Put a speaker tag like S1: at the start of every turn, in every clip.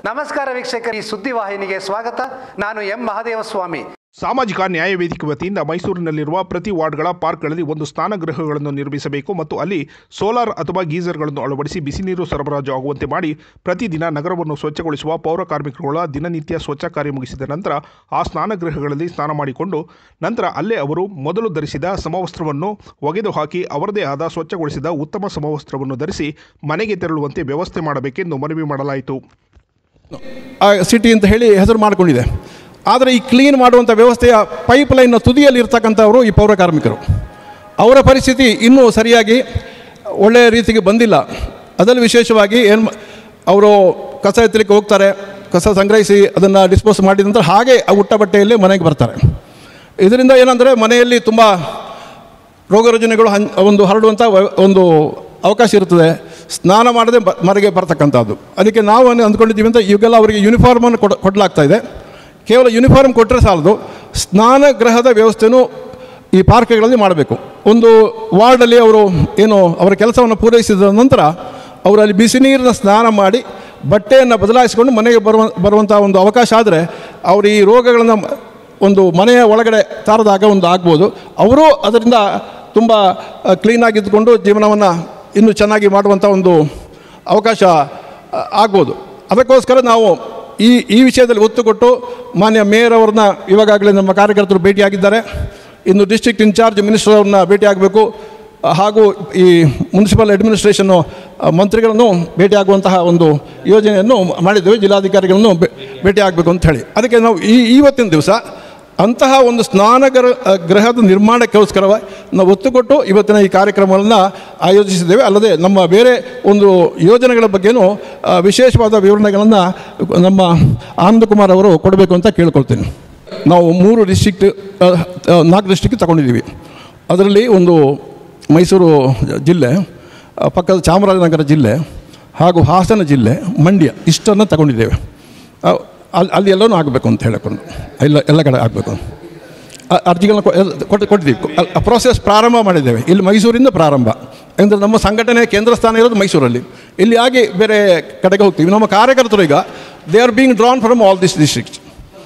S1: ನಮಸ್ಕಾರ ವೀಕ್ಷಕರು ಈ ಸುದ್ದಿವಾಹಿನಿಗೆ ಸ್ವಾಗತ ನಾನು ಎಂ ಮಹದೇವಸ್ವಾಮಿ
S2: ಸಾಮಾಜಿಕ ನ್ಯಾಯ ವೇದಿಕೆ ವತಿಯಿಂದ ಮೈಸೂರಿನಲ್ಲಿರುವ ಪ್ರತಿ ವಾರ್ಡ್ಗಳ ಪಾರ್ಕ್ಗಳಲ್ಲಿ ಒಂದು ಸ್ನಾನಗೃಹಗಳನ್ನು ನಿರ್ಮಿಸಬೇಕು ಮತ್ತು ಅಲ್ಲಿ ಸೋಲಾರ್ ಅಥವಾ ಗೀಸರ್ಗಳನ್ನು ಅಳವಡಿಸಿ ಬಿಸಿ ನೀರು ಸರಬರಾಜು ಆಗುವಂತೆ ಮಾಡಿ ಪ್ರತಿದಿನ ನಗರವನ್ನು ಸ್ವಚ್ಛಗೊಳಿಸುವ ಪೌರ ಕಾರ್ಮಿಕರುಗಳ ದಿನನಿತ್ಯ ಸ್ವಚ್ಛ ಕಾರ್ಯ ಮುಗಿಸಿದ ನಂತರ ಆ ಸ್ನಾನಗೃಹಗಳಲ್ಲಿ ಸ್ನಾನ ಮಾಡಿಕೊಂಡು ನಂತರ ಅಲ್ಲೇ ಅವರು ಮೊದಲು ಧರಿಸಿದ ಸಮವಸ್ತ್ರವನ್ನು ಒಗೆದು ಹಾಕಿ ಅವರದೇ ಆದ ಸ್ವಚ್ಛಗೊಳಿಸಿದ ಉತ್ತಮ ಸಮವಸ್ತ್ರವನ್ನು ಧರಿಸಿ ಮನೆಗೆ ತೆರಳುವಂತೆ ವ್ಯವಸ್ಥೆ ಮಾಡಬೇಕೆಂದು ಮನವಿ ಮಾಡಲಾಯಿತು
S3: ಆ ಸಿಟಿ ಅಂತ ಹೇಳಿ ಹೆಸರು ಮಾಡಿಕೊಂಡಿದೆ ಆದರೆ ಈ ಕ್ಲೀನ್ ಮಾಡುವಂಥ ವ್ಯವಸ್ಥೆಯ ಪೈಪ್ ಲೈನ್ನ ತುದಿಯಲ್ಲಿ ಇರ್ತಕ್ಕಂಥವರು ಈ ಪೌರ ಕಾರ್ಮಿಕರು ಅವರ ಪರಿಸ್ಥಿತಿ ಇನ್ನೂ ಸರಿಯಾಗಿ ಒಳ್ಳೆಯ ರೀತಿಗೆ ಬಂದಿಲ್ಲ ಅದರಲ್ಲಿ ವಿಶೇಷವಾಗಿ ಏನು ಅವರು ಕಸ ಎತ್ತಲಿಕ್ಕೆ ಹೋಗ್ತಾರೆ ಕಸ ಸಂಗ್ರಹಿಸಿ ಅದನ್ನು ಡಿಸ್ಪೋಸ್ ಮಾಡಿದ ನಂತರ ಹಾಗೆ ಆ ಉಟ್ಟ ಬಟ್ಟೆಯಲ್ಲಿ ಮನೆಗೆ ಬರ್ತಾರೆ ಇದರಿಂದ ಏನಂದರೆ ಮನೆಯಲ್ಲಿ ತುಂಬ ರೋಗ ರುಜಿನಗಳು ಹನ್ ಒಂದು ಹರಡುವಂಥ ವ- ಒಂದು ಅವಕಾಶ ಇರ್ತದೆ ಸ್ನಾನ ಮಾಡದೆ ಬ ಮನೆಗೆ ಬರ್ತಕ್ಕಂಥದ್ದು ಅದಕ್ಕೆ ನಾವು ಅನ್- ಅಂದ್ಕೊಂಡಿದ್ದೀವಿ ಅಂತ ಈಗೆಲ್ಲ ಅವರಿಗೆ ಯೂನಿಫಾರ್ಮನ್ನು ಕೊಡ ಕೊಡಲಾಗ್ತಾ ಇದೆ ಕೇವಲ ಯೂನಿಫಾರ್ಮ್ ಕೊಟ್ಟರೆ ಸಾಲದು ಸ್ನಾನಗೃಹದ ವ್ಯವಸ್ಥೆನೂ ಈ ಪಾರ್ಕ್ಗಳಲ್ಲಿ ಮಾಡಬೇಕು ಒಂದು ವಾರ್ಡಲ್ಲಿ ಅವರು ಏನು ಅವರ ಕೆಲಸವನ್ನು ಪೂರೈಸಿದ ನಂತರ ಅವರು ಅಲ್ಲಿ ಬಿಸಿ ನೀರಿನ ಸ್ನಾನ ಮಾಡಿ ಬಟ್ಟೆಯನ್ನು ಬದಲಾಯಿಸಿಕೊಂಡು ಮನೆಗೆ ಬರುವ ಬರುವಂಥ ಒಂದು ಅವಕಾಶ ಆದರೆ ಅವರು ಈ ರೋಗಗಳನ್ನು ಒಂದು ಮನೆಯ ಒಳಗಡೆ ತಾರದಾಗ ಒಂದು ಆಗ್ಬೋದು ಅವರು ಅದರಿಂದ ತುಂಬ ಕ್ಲೀನಾಗಿದ್ದುಕೊಂಡು ಜೀವನವನ್ನು ಇನ್ನೂ ಚೆನ್ನಾಗಿ ಮಾಡುವಂಥ ಒಂದು ಅವಕಾಶ ಆ, ಆಗ್ಬೋದು ಅದಕ್ಕೋಸ್ಕರ ನಾವು ಈ ಈ ವಿಷಯದಲ್ಲಿ ಒತ್ತು ಕೊಟ್ಟು ಮಾನ್ಯ ಮೇಯರ್ ಅವ್ರನ್ನ ಇವಾಗಲೇ ನಮ್ಮ ಕಾರ್ಯಕರ್ತರು ಭೇಟಿಯಾಗಿದ್ದಾರೆ ಇನ್ನು ಡಿಸ್ಟ್ರಿಕ್ಟ್ ಇನ್ಚಾರ್ಜ್ ಮಿನಿಸ್ಟರ್ ಅವ್ರನ್ನ ಭೇಟಿಯಾಗಬೇಕು ಹಾಗೂ ಈ ಮುನ್ಸಿಪಲ್ ಅಡ್ಮಿನಿಸ್ಟ್ರೇಷನ್ನು ಆ, ಮಂತ್ರಿಗಳನ್ನು ಭೇಟಿಯಾಗುವಂತಹ ಒಂದು ಯೋಜನೆಯನ್ನು ಮಾಡಿದ್ದೇವೆ ಜಿಲ್ಲಾಧಿಕಾರಿಗಳನ್ನು ಭೇ- ಭೇಟಿಯಾಗಬೇಕು ಅಂತ ಹೇಳಿ ಅದಕ್ಕೆ ನಾವು ಈ ಇವತ್ತಿನ ದಿವಸ ಅಂತಹ ಒಂದು ಸ್ನಾನಗರ ಆ, ಗೃಹದ ನಿರ್ಮಾಣಕ್ಕೋಸ್ಕರ ನಾವು ಒತ್ತು ಕೊಟ್ಟು ಇವತ್ತಿನ ಈ ಕಾರ್ಯಕ್ರಮವನ್ನು ಆಯೋಜಿಸಿದ್ದೇವೆ ಅಲ್ಲದೆ ನಮ್ಮ ಬೇರೆ ಒಂದು ಯೋಜನೆಗಳ ಬಗ್ಗೆನೂ ಆ, ವಿಶೇಷವಾದ ವಿವರಣೆಗಳನ್ನು ನಮ್ಮ ಆನಂದ್ ಕುಮಾರ್ ಅವರು ಕೊಡಬೇಕು ಅಂತ ಕೇಳ್ಕೊಳ್ತೀನಿ ನಾವು ಮೂರು ಡಿಸ್ಟ್ರಿಕ್ಟ್ ಆ, ಆ, ನಾಲ್ಕು ಡಿಸ್ಟ್ರಿಕ್ಟ್ ತಗೊಂಡಿದ್ದೀವಿ ಅದರಲ್ಲಿ ಒಂದು ಮೈಸೂರು ಜಿಲ್ಲೆ ಆ, ಪಕ್ಕದ ಚಾಮರಾಜನಗರ ಜಿಲ್ಲೆ ಹಾಗೂ ಹಾಸನ ಜಿಲ್ಲೆ ಮಂಡ್ಯ ಇಷ್ಟನ್ನು ತಗೊಂಡಿದ್ದೇವೆ ಆ, ಅಲ್ಲಿ ಅಲ್ಲಿ ಎಲ್ಲನೂ ಆಗಬೇಕು ಅಂತ ಹೇಳಿಕೊಂಡು ಎಲ್ಲ ಎಲ್ಲ ಕಡೆ ಆಗಬೇಕು ಅರ್ಜಿಗಳನ್ನ ಕೊ- ಎಲ್ಲ ಕೊಟ್ಟು ಕೊಟ್ಟಿದ್ದೀವಿ ಪ್ರೋಸೆಸ್ ಪ್ರಾರಂಭ ಮಾಡಿದ್ದೇವೆ ಇಲ್ಲಿ ಮೈಸೂರಿಂದ ಪ್ರಾರಂಭ ಅಂದರೆ ನಮ್ಮ ಸಂಘಟನೆ ಕೇಂದ್ರ ಸ್ಥಾನ ಇರೋದು ಮೈಸೂರಲ್ಲಿ ಇಲ್ಲಿ ಆಗಿ ಬೇರೆ ಕಡೆಗೆ ಹೋಗ್ತೀವಿ ನಮ್ಮ ಕಾರ್ಯಕರ್ತರು ಈಗ they are being drawn from all this districts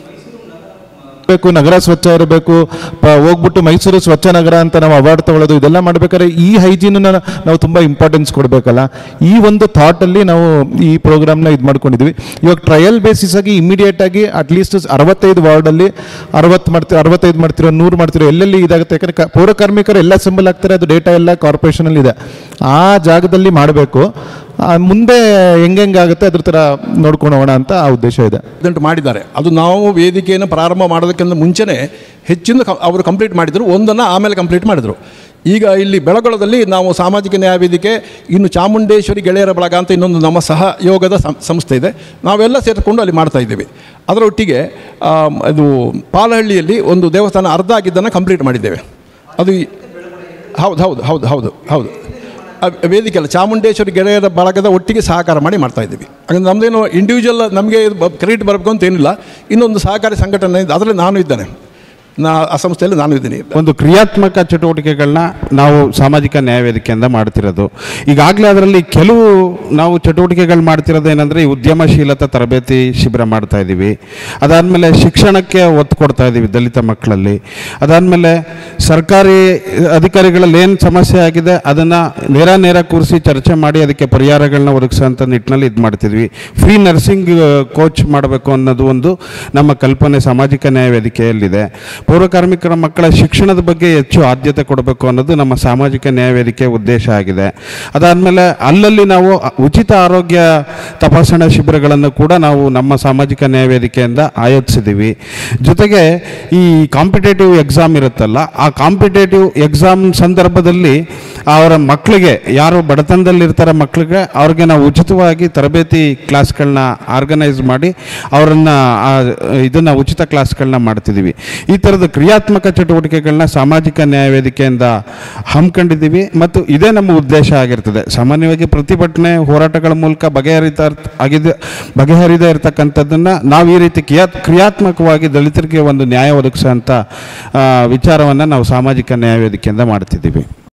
S4: ಬೇಕು ನಗರ ಸ್ವಚ್ಛ ಇರಬೇಕು ಪ- ಹೋಗ್ಬಿಟ್ಟು ಮೈಸೂರು ಸ್ವಚ್ಛ ನಗರ ಅಂತ ನಾವು ಅವಾರ್ಡ್ ತಗೊಳ್ಳೋದು ಇದೆಲ್ಲ ಮಾಡ್ಬೇಕಾದ್ರೆ ಈ ಹೈಜೀನ್ ನಾವು ತುಂಬ ಇಂಪಾರ್ಟೆನ್ಸ್ ಕೊಡಬೇಕಲ್ಲ ಈ ಒಂದು ಥಾಟಲ್ಲಿ ನಾವು ಈ ಪ್ರೋಗ್ರಾಮ್ನ ಇದು ಮಾಡ್ಕೊಂಡಿದ್ವಿ ಇವಾಗ ಟ್ರಯಲ್ ಬೇಸಿಸ್ ಆಗಿ ಇಮಿಡಿಯೇಟ್ ಆಗಿ ಅಟ್ಲೀಸ್ಟ್ ಅರವತ್ತೈದು ವಾರ್ಡಲ್ಲಿ ಅರವತ್ತು ಮಾಡ್ತೀವಿ ಅರವತ್ತೈದು ಮಾಡ್ತಿರೋ ನೂರು ಮಾಡ್ತಿರೋ ಎಲ್ಲೆಲ್ಲಿ ಇದಾಗುತ್ತೆ ಯಾಕಂದ್ರೆ ಕ- ಪೌರ ಕಾರ್ಮಿಕರು ಎಲ್ಲ ಸಿಂಬಲ್ ಆಗ್ತಾರೆ ಅದು ಡೇಟಾ ಎಲ್ಲ ಕಾರ್ಪೊರೇಷನಲ್ಲಿ ಇದೆ ಆ ಜಾಗದಲ್ಲಿ ಮಾಡಬೇಕು ಮುಂದೆ ಹೆಂಗೆಂಗಾಗುತ್ತೆ ಅದ್ರ ಥರ ನೋಡ್ಕೊಂಡು ಹೋಗೋಣ ಅಂತ ಆ ಉದ್ದೇಶ ಇದೆ
S3: ಪ್ರೆಸೆಂಟ್ ಮಾಡಿದ್ದಾರೆ ಅದು ನಾವು ವೇದಿಕೆಯನ್ನು ಪ್ರಾರಂಭ ಮಾಡೋದಕ್ಕಿಂತ ಮುಂಚೆನೇ ಹೆಚ್ಚಿನ ಕ- ಅವರು ಕಂಪ್ಲೀಟ್ ಮಾಡಿದರು ಒಂದನ್ನು ಆಮೇಲೆ ಕಂಪ್ಲೀಟ್ ಮಾಡಿದರು ಈಗ ಇಲ್ಲಿ ಬೆಳಗೊಳದಲ್ಲಿ ನಾವು ಸಾಮಾಜಿಕ ನ್ಯಾಯ ವೇದಿಕೆ ಇನ್ನು ಚಾಮುಂಡೇಶ್ವರಿ ಗೆಳೆಯರ ಬಳಗ ಅಂತ ಇನ್ನೊಂದು ನಮ್ಮ ಸಹಯೋಗದ ಸಂ- ಸಂಸ್ಥೆ ಇದೆ ನಾವೆಲ್ಲ ಸೇರಿಕೊಂಡು ಅಲ್ಲಿ ಮಾಡ್ತಾ ಇದ್ದೀವಿ ಅದರೊಟ್ಟಿಗೆ ಆಮ್, ಅದು ಪಾಲಹಳ್ಳಿಯಲ್ಲಿ ಒಂದು ದೇವಸ್ಥಾನ ಅರ್ಧ ಆಗಿದ್ದನ್ನು ಕಂಪ್ಲೀಟ್ ಮಾಡಿದ್ದೇವೆ ಅದು ಈ- ಹೌದು ಹೌದು ಹೌದು ಹೌದು ಹೌದು ಆ ವೇದಿಕೆ ಅಲ್ಲ ಚಾಮುಂಡೇಶ್ವರಿ ಗೆಳೆಯರ ಬಳಗದ ಒಟ್ಟಿಗೆ ಸಹಕಾರ ಮಾಡಿ ಮಾಡ್ತಾ ಇದ್ದೀವಿ ಹಾಗೆ ನಮ್ಮದೇನು ಇಂಡಿವಿಜುವಲ್ ನಮಗೆ ಕ್ರೆಡಿಟ್ ಬರಬೇಕು ಅಂತ ಏನಿಲ್ಲ ಇನ್ನೊಂದು ಸಹಕಾರಿ ಸಂಘಟನೆ ಇದೆ ಅದರಲ್ಲಿ ನಾನು ಇದ್ದೇನೆ ನಾ ಆ ಸಂಸ್ಥೆಯಲ್ಲಿ ನಾನು ಇದ್ದೀನಿ
S5: ಒಂದು ಕ್ರಿಯಾತ್ಮಕ ಚಟುವಟಿಕೆಗಳನ್ನ ನಾವು ಸಾಮಾಜಿಕ ನ್ಯಾಯ ವೇದಿಕೆಯಿಂದ ಮಾಡ್ತಿರೋದು ಈಗಾಗಲೇ ಅದರಲ್ಲಿ ಕೆಲವು ನಾವು ಚಟುವಟಿಕೆಗಳು ಮಾಡ್ತಿರೋದು ಏನಂದರೆ ಈ ಉದ್ಯಮಶೀಲತಾ ತರಬೇತಿ ಶಿಬಿರ ಮಾಡ್ತಾ ಇದ್ದೀವಿ ಅದಾದಮೇಲೆ ಶಿಕ್ಷಣಕ್ಕೆ ಒತ್ತು ಕೊಡ್ತಾ ಇದ್ದೀವಿ ದಲಿತ ಮಕ್ಕಳಲ್ಲಿ ಅದಾದಮೇಲೆ ಸರ್ಕಾರಿ ಅಧಿಕಾರಿಗಳಲ್ಲಿ ಏನು ಸಮಸ್ಯೆ ಆಗಿದೆ ಅದನ್ನು ನೇರ ನೇರ ಕೂರಿಸಿ ಚರ್ಚೆ ಮಾಡಿ ಅದಕ್ಕೆ ಪರಿಹಾರಗಳನ್ನ ಒದಗಿಸೋಂಥ ನಿಟ್ಟಿನಲ್ಲಿ ಇದು ಮಾಡ್ತಿದ್ವಿ ಫ್ರೀ ನರ್ಸಿಂಗ್ ಕೋಚ್ ಮಾಡಬೇಕು ಅನ್ನೋದು ಒಂದು ನಮ್ಮ ಕಲ್ಪನೆ ಸಾಮಾಜಿಕ ನ್ಯಾಯ ವೇದಿಕೆಯಲ್ಲಿದೆ ಪೌರ ಕಾರ್ಮಿಕರ ಮಕ್ಕಳ ಶಿಕ್ಷಣದ ಬಗ್ಗೆ ಹೆಚ್ಚು ಆದ್ಯತೆ ಕೊಡಬೇಕು ಅನ್ನೋದು ನಮ್ಮ ಸಾಮಾಜಿಕ ನ್ಯಾಯ ವೇದಿಕೆ ಉದ್ದೇಶ ಆಗಿದೆ ಅದಾದಮೇಲೆ ಅಲ್ಲಲ್ಲಿ ನಾವು ಉಚಿತ ಆರೋಗ್ಯ ತಪಾಸಣಾ ಶಿಬಿರಗಳನ್ನು ಕೂಡ ನಾವು ನಮ್ಮ ಸಾಮಾಜಿಕ ನ್ಯಾಯ ವೇದಿಕೆಯಿಂದ ಆಯೋಜಿಸಿದ್ದೀವಿ ಜೊತೆಗೆ ಈ ಕಾಂಪಿಟೇಟಿವ್ ಎಕ್ಸಾಮ್ ಇರುತ್ತಲ್ಲ ಆ ಕಾಂಪಿಟೇಟಿವ್ ಎಕ್ಸಾಮ್ ಸಂದರ್ಭದಲ್ಲಿ ಅವರ ಮಕ್ಕಳಿಗೆ ಯಾರು ಬಡತನದಲ್ಲಿರ್ತಾರೆ ಮಕ್ಕಳಿಗೆ ಅವ್ರಿಗೆ ನಾವು ಉಚಿತವಾಗಿ ತರಬೇತಿ ಕ್ಲಾಸ್ಗಳನ್ನ ಆರ್ಗನೈಸ್ ಮಾಡಿ ಅವರನ್ನು ಇದನ್ನು ಉಚಿತ ಕ್ಲಾಸ್ಗಳನ್ನ ಮಾಡ್ತಿದ್ದೀವಿ ಈ ಥರದ ಕ್ರಿಯಾತ್ಮಕ ಚಟುವಟಿಕೆಗಳನ್ನ ಸಾಮಾಜಿಕ ನ್ಯಾಯ ವೇದಿಕೆಯಿಂದ ಹಮ್ಮಿಕೊಂಡಿದ್ದೀವಿ ಮತ್ತು ಇದೇ ನಮ್ಮ ಉದ್ದೇಶ ಆಗಿರ್ತದೆ ಸಾಮಾನ್ಯವಾಗಿ ಪ್ರತಿಭಟನೆ ಹೋರಾಟಗಳ ಮೂಲಕ ಬಗೆಹರಿತಾ ಇರ್ತ- ಆಗಿದೆ ಬಗೆಹರಿದೇ ಇರತಕ್ಕಂಥದ್ದನ್ನು ನಾವು ಈ ರೀತಿ ಕ್ರಿಯಾ ಕ್ರಿಯಾತ್ಮಕವಾಗಿ ದಲಿತರಿಗೆ ಒಂದು ನ್ಯಾಯ ಒದಗಿಸೋಂಥ ವಿಚಾರವನ್ನು ನಾವು ಸಾಮಾಜಿಕ ನ್ಯಾಯ ವೇದಿಕೆಯಿಂದ ಮಾಡ್ತಿದ್ದೀವಿ